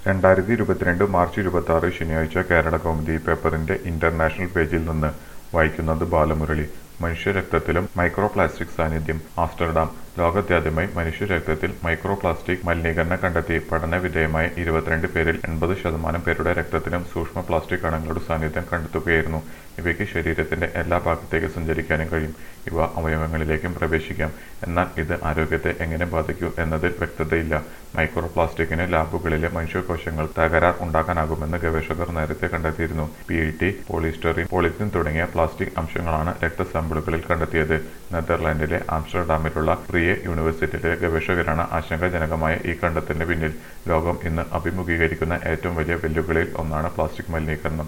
രണ്ടായിരത്തി ഇരുപത്തിരണ്ട് മാർച്ച് ഇരുപത്തി ആറ് ശനിയാഴ്ച കേരള കൗമുദി പേപ്പറിന്റെ ഇന്റർനാഷണൽ പേജിൽ നിന്ന് വായിക്കുന്നത് ബാലമുരളി മനുഷ്യരക്തത്തിലും മൈക്രോ പ്ലാസ്റ്റിക് സാന്നിധ്യം ആംസ്റ്റർഡാം ലോകത്താദ്യമായി മനുഷ്യരക്തത്തിൽ മൈക്രോ പ്ലാസ്റ്റിക് മലിനീകരണം കണ്ടെത്തി പഠന വിധേയമായ ഇരുപത്തിരണ്ട് പേരിൽ എൺപത് ശതമാനം പേരുടെ രക്തത്തിലും സൂക്ഷ്മ പ്ലാസ്റ്റിക് കണങ്ങളുടെ സാന്നിധ്യം കണ്ടെത്തുകയായിരുന്നു ഇവയ്ക്ക് ശരീരത്തിന്റെ എല്ലാ ഭാഗത്തേക്ക് സഞ്ചരിക്കാനും കഴിയും ഇവ അവയവങ്ങളിലേക്കും പ്രവേശിക്കാം എന്നാൽ ഇത് ആരോഗ്യത്തെ എങ്ങനെ ബാധിക്കൂ എന്നതിൽ വ്യക്തതയില്ല മൈക്രോ പ്ലാസ്റ്റിക്കിന് ലാബുകളിലെ മനുഷ്യകോശങ്ങൾ തകരാർ ഉണ്ടാക്കാനാകുമെന്ന് ഗവേഷകർ നേരത്തെ കണ്ടെത്തിയിരുന്നു P E T polystyrene polythene തുടങ്ങിയ പ്ലാസ്റ്റിക് അംശങ്ങളാണ് രക്തസാമ്പിളുകളിൽ കണ്ടെത്തിയത് നെതർലാൻഡിലെ ആംസ്റ്റർഡാമിലുള്ള പ്രിയെ യൂണിവേഴ്സിറ്റിയിലെ ഗവേഷകരാണ് ആശങ്കാജനകമായ ഈ കണ്ടെത്തലിന് പിന്നിൽ ലോകം ഇന്ന് അഭിമുഖീകരിക്കുന്ന ഏറ്റവും വലിയ വെല്ലുവിളിയിൽ ഒന്നാണ് പ്ലാസ്റ്റിക് മലിനീകരണം